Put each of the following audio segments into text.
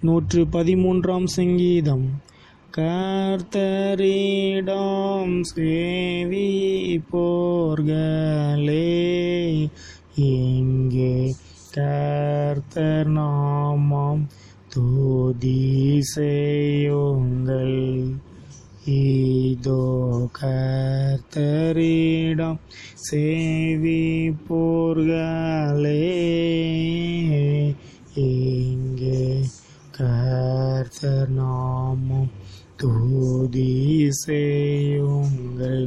நூற்று பதிமூன்றாம் சங்கீதம் கர்த்தரிடம் சேவி போர்களே இங்கே கர்த்தர் நாமம் தூதி செய்யுங்கள் இதோ கர்த்தரிடம் சேவி போர்களே இங்கே கர்த்தர் நாமம் தூதி செய்யுங்கள்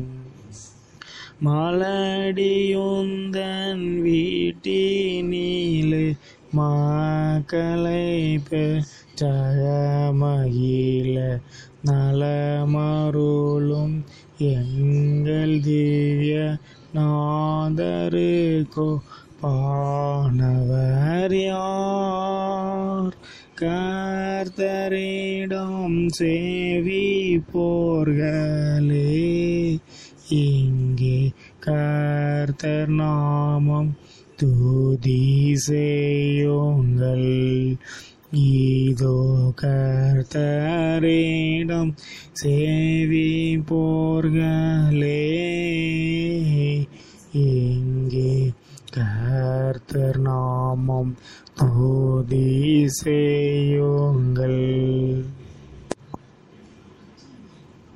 மலடியுந்தன் வீட்டினிலே மக்களை பெற்ற மகிழ நலமருளும் எங்கள் திவ்ய நாதருக்கோ பானவர் யார் கர்த்தரிடம் சேவி போர்களே இங்கே கர்த்தர் நாமம் துதி செய்யுங்கள் இதோ கர்த்தரிடம் சேவி போர்களே இங்கே கர்த்தர் நாமம் துதி செய்யுங்கள்